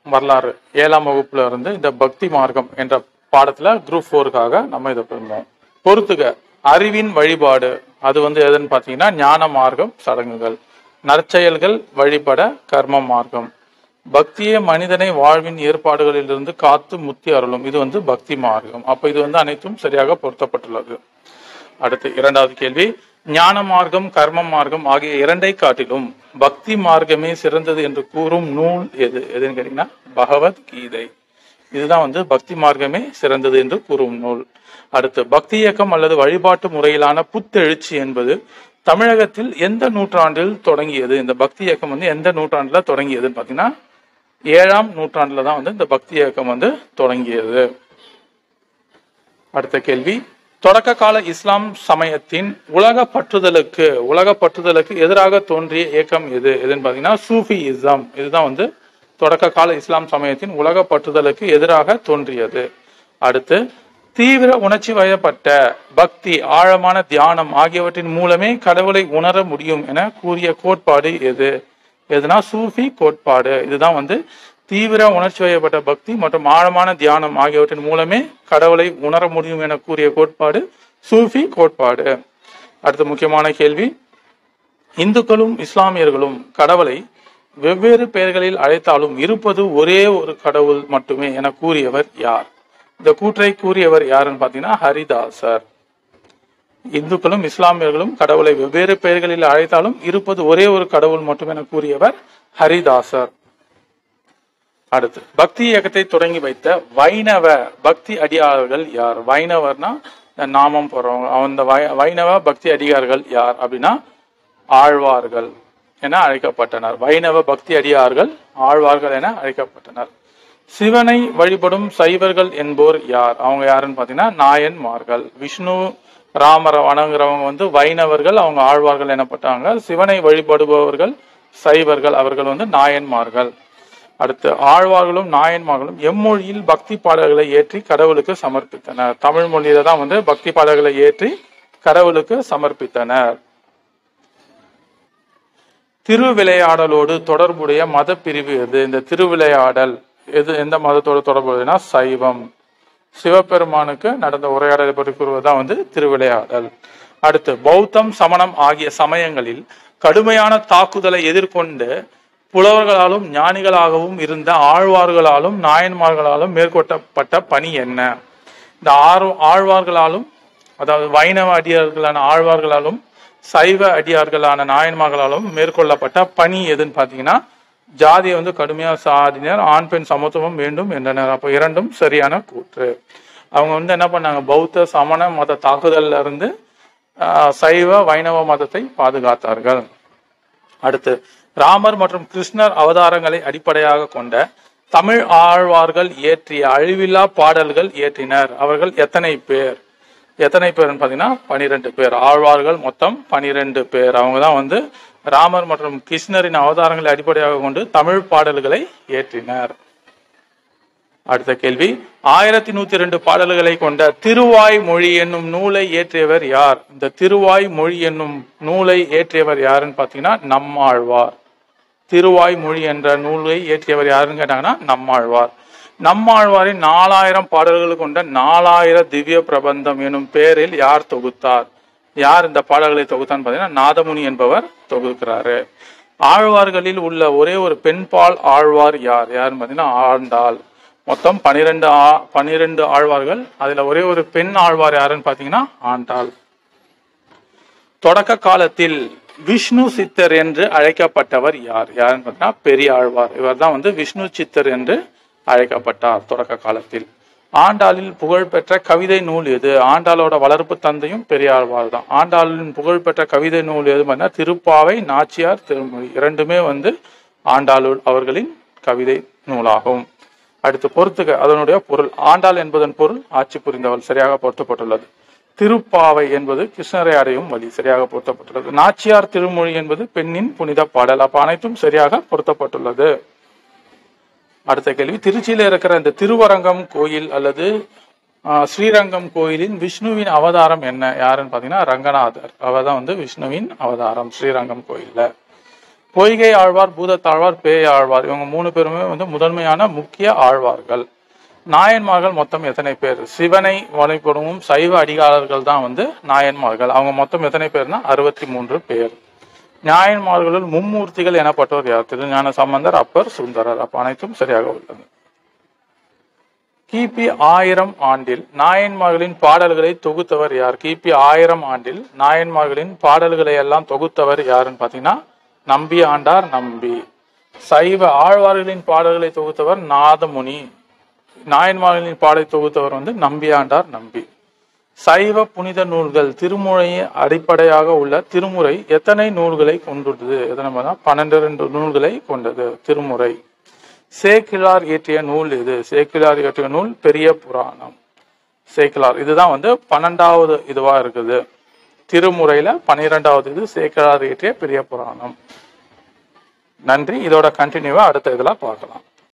வரலாறு ஏழாம் வகுப்புல இருந்து இந்த பக்தி மார்க்கம் என்ற பாடத்துல குரூப் ஃபோருக்காக நம்ம இதை பண்ணோம் பொறுத்துக அறிவின் வழிபாடு அது வந்து எதுன்னு பார்த்தீங்கன்னா ஞான மார்க்கம் சடங்குகள் நற்செயல்கள் வழிபட கர்ம மார்க்கம் பக்தியே மனிதனை வாழ்வின் ஏற்பாடுகளிலிருந்து காத்து முத்தி அருளும் இது வந்து பக்தி மார்க்கம் அப்ப இது வந்து அனைத்தும் சரியாக பொருத்தப்பட்டுள்ளது அடுத்து இரண்டாவது கேள்வி ஞான மார்க்கம் கர்ம மார்க்கம் ஆகிய இரண்டை காட்டிலும் பக்தி மார்க்கமே சிறந்தது என்று கூறும் நூல் எது எதுன்னு கேட்டீங்கன்னா பகவத் கீதை இதுதான் வந்து பக்தி மார்க்கமே சிறந்தது என்று கூறும் நூல் அடுத்து பக்தி இயக்கம் அல்லது வழிபாட்டு முறையிலான புத்தெழுச்சி என்பது தமிழகத்தில் எந்த நூற்றாண்டில் தொடங்கியது இந்த பக்தி இயக்கம் வந்து எந்த நூற்றாண்டுல தொடங்கியதுன்னு பார்த்தீங்கன்னா ஏழாம் நூற்றாண்டுல தான் வந்து இந்த பக்தி இயக்கம் வந்து தொடங்கியது அடுத்த கேள்வி தொடக்க கால இஸ்லாம் சமயத்தின் உலக பற்றுதலுக்கு உலக பற்றுதலுக்கு எதிராக தோன்றிய இயக்கம் எது எதுன்னு பார்த்தீங்கன்னா சூஃபி இஸ்லாம் இதுதான் வந்து தொடக்க கால இஸ்லாம் சமயத்தின் உலக பற்றுதலுக்கு எதிராக தோன்றியது அடுத்து தீவிர உணர்ச்சி வயப்பட்ட பக்தி ஆழமான தியானம் ஆகியவற்றின் மூலமே கடவுளை உணர முடியும் என கூறிய கோட்பாடு எது எதுனா சூஃபி கோட்பாடு இதுதான் வந்து தீவிர உணர்ச்சி வயப்பட்ட பக்தி மற்றும் ஆழமான தியானம் ஆகியவற்றின் மூலமே கடவுளை உணர முடியும் என கூறிய கோட்பாடு சூஃபி கோட்பாடு அடுத்த முக்கியமான கேள்வி இந்துக்களும் இஸ்லாமியர்களும் கடவுளை வெவ்வேறு பெயர்களில் அழைத்தாலும் இருப்பது ஒரே ஒரு கடவுள் மட்டுமே என கூறியவர் யார் இந்த கூற்றை கூறியவர் யாருன்னு பார்த்தீங்கன்னா ஹரிதாசர் இந்துக்களும் இஸ்லாமியர்களும் கடவுளை வெவ்வேறு பெயர்களில் அழைத்தாலும் இருப்பது ஒரே ஒரு கடவுள் மட்டும் என கூறியவர் ஹரிதாசர் அடுத்து பக்தி இயக்கத்தை தொடங்கி வைத்த வைணவ பக்தி அடியார்கள் யார் வைணவர்னா இந்த நாமம் போறவங்க அந்த வை- வைணவ பக்தி அடியார்கள் யார் அப்படின்னா ஆழ்வார்கள் என அழைக்கப்பட்டனர் வைணவ பக்தி அடியார்கள் ஆழ்வார்கள் என அழைக்கப்பட்டனர் சிவனை வழிபடும் சைவர்கள் என்போர் யார் அவங்க யாருன்னு பார்த்தீங்கன்னா நாயன்மார்கள் விஷ்ணு ராமரை வணங்குறவங்க வந்து வைணவர்கள் அவங்க ஆழ்வார்கள் எனப்பட்டாங்க சிவனை வழிபடுபவர்கள் சைவர்கள் அவர்கள் வந்து நாயன்மார்கள் அடுத்து ஆழ்வார்களும் நாயன்மார்களும் எம்மொழியில் பக்தி பாடல்களை ஏற்றி கடவுளுக்கு சமர்ப்பித்தனர் தமிழ் மொழியில தான் வந்து பக்தி பாடல்களை ஏற்றி கடவுளுக்கு சமர்ப்பித்தனர் திருவிளையாடலோடு தொடர்புடைய மத பிரிவு எது இந்த திருவிளையாடல் எது எந்த மதத்தோட தொடர்புடையனா சைவம் சிவபெருமானுக்கு நடந்த உரையாடலை பற்றி கூறுவதுதான் வந்து திருவிளையாடல் அடுத்து பௌத்தம் சமணம் ஆகிய சமயங்களில் கடுமையான தாக்குதலை எதிர்கொண்டு புலவர்களாலும் ஞானிகளாகவும் இருந்த ஆழ்வார்களாலும் நாயன்மார்களாலும் மேற்கொள்ளப்பட்ட பணி என்ன இந்த ஆறு ஆழ்வார்களாலும் அதாவது வைணவ அடியார்களான ஆழ்வார்களாலும் சைவ அடியார்களான நாயன்மார்களாலும் மேற்கொள்ளப்பட்ட பணி எதுன்னு பார்த்தீங்கன்னா ஜாதியை வந்து கடுமையாக சாதினர் ஆண் பெண் சமத்துவம் வேண்டும் என்றனர் அப்போ இரண்டும் சரியான கூற்று அவங்க வந்து என்ன பண்ணாங்க பௌத்த சமண மத தாக்குதல்ல இருந்து ஆஹ், சைவ வைணவ மதத்தை பாதுகாத்தார்கள் அடுத்து ராமர் மற்றும் கிருஷ்ணர் அவதாரங்களை அடிப்படையாக கொண்ட தமிழ் ஆழ்வார்கள் இயற்றிய அழிவில்லா பாடல்கள் இயற்றினர் அவர்கள் எத்தனை பேர் எத்தனை பேர்னு பார்த்தீங்கன்னா பனிரெண்டு பேர் ஆழ்வார்கள் மொத்தம் பனிரெண்டு பேர் அவங்க தான் வந்து ராமர் மற்றும் கிருஷ்ணரின் அவதாரங்களை அடிப்படையாக கொண்டு தமிழ் பாடல்களை இயற்றினர் அடுத்த கேள்வி ஆயிரத்தி நூத்தி ரெண்டு பாடல்களை கொண்ட திருவாய் மொழி என்னும் நூலை இயற்றியவர் யார் இந்த திருவாய் மொழி என்னும் நூலை இயற்றியவர் யாருன்னு பார்த்தீங்கன்னா நம்மாழ்வார் திருவாய் மொழி என்ற நூலை இயற்றியவர் யாருன்னு கேட்டாங்கன்னா நம்மாழ்வார் நம்மாழ்வாரின் நாலாயிரம் பாடல்கள் கொண்ட நாலாயிர திவ்ய பிரபந்தம் எனும் பெயரில் யார் தொகுத்தார் யார் இந்த பாடல்களை தொகுத்தான்னு பார்த்தீங்கன்னா நாதமுனி என்பவர் தொகுக்கிறாரு ஆழ்வார்களில் உள்ள ஒரே ஒரு பெண்பால் ஆழ்வார் யார் யாருன்னு பார்த்தீங்கன்னா ஆண்டாள் மொத்தம் பனிரெண்டு ஆ பனிரெண்டு ஆழ்வார்கள் அதுல ஒரே ஒரு பெண் ஆழ்வார் யாருன்னு பார்த்தீங்கன்னா ஆண்டாள் தொடக்க காலத்தில் விஷ்ணு சித்தர் என்று அழைக்கப்பட்டவர் யார் யாருன்னு பார்த்தீங்கன்னா பெரிய ஆழ்வார் இவர் தான் வந்து விஷ்ணு சித்தர் என்று அழைக்கப்பட்டார் தொடக்க காலத்தில் ஆண்டாளில் புகழ்பெற்ற கவிதை நூல் எது ஆண்டாளோட வளர்ப்பு தந்தையும் பெரிய ஆழ்வார் தான் ஆண்டாளின் புகழ்பெற்ற கவிதை நூல் எது பார்த்தீங்கன்னா திருப்பாவை நாச்சியார் திருமொழி இரண்டுமே வந்து ஆண்டாள் அவர்களின் கவிதை நூலாகும் அடுத்து பொறுத்துக அதனுடைய பொருள் ஆண்டாள் என்பதன் பொருள் ஆட்சி புரிந்தவள் சரியாக பொருத்தப்பட்டுள்ளது திருப்பாவை என்பது கிருஷ்ணரை அடையும் வழி சரியாக பொருத்தப்பட்டுள்ளது நாச்சியார் திருமொழி என்பது பெண்ணின் புனித பாடல் அப்ப அனைத்தும் சரியாக பொருத்தப்பட்டுள்ளது அடுத்த கேள்வி திருச்சியில இருக்கிற இந்த திருவரங்கம் கோயில் அல்லது ஆஹ், ஸ்ரீரங்கம் கோயிலின் விஷ்ணுவின் அவதாரம் என்ன யாருன்னு பாத்தீங்கன்னா ரங்கநாதர் அவர் தான் வந்து விஷ்ணுவின் அவதாரம் ஸ்ரீரங்கம் கோயில்ல பொய்கை ஆழ்வார் பூதத்தாழ்வார் பேய் ஆழ்வார் இவங்க மூணு பேருமே வந்து முதன்மையான முக்கிய ஆழ்வார்கள் நாயன்மார்கள் மொத்தம் எத்தனை பேர் சிவனை வழிபடும் சைவ அடிகாரர்கள் தான் வந்து நாயன்மார்கள் அவங்க மொத்தம் எத்தனை பேர்னா அறுபத்தி மூன்று பேர் நாயன்மார்களுள் மும்மூர்த்திகள் எனப்பட்டோர் யார் திருஞான சம்பந்தர் அப்பர் சுந்தரர் அப்ப அனைத்தும் சரியாக உள்ளது கிபி ஆயிரம் ஆண்டில் நாயன்மார்களின் பாடல்களை தொகுத்தவர் யார் கிபி ஆயிரம் ஆண்டில் நாயன்மார்களின் பாடல்களை எல்லாம் தொகுத்தவர் யாருன்னு பாத்தீங்கன்னா நம்பி ஆண்டார் நம்பி சைவ ஆழ்வார்களின் பாடல்களை தொகுத்தவர் நாதமுனி நாயன்மார்களின் பாடலை தொகுத்தவர் வந்து நம்பியாண்டார் நம்பி சைவ புனித நூல்கள் திருமுறையை அடிப்படையாக உள்ள திருமுறை எத்தனை நூல்களை கொண்டுள்ளது எத்தனை பன்னெண்டு நூல்களை கொண்டது திருமுறை சேக்கிலார் இயற்றிய நூல் இது சேக்கிலார் இயற்றிய நூல் பெரிய புராணம் சேக்கிலார் இதுதான் வந்து பன்னெண்டாவது இதுவா இருக்குது திருமுறையில பன்னிரெண்டாவது இது சேக்கிலார் இயற்றிய பெரிய புராணம் நன்றி இதோட கண்டினியூவா அடுத்த இதுல பார்க்கலாம்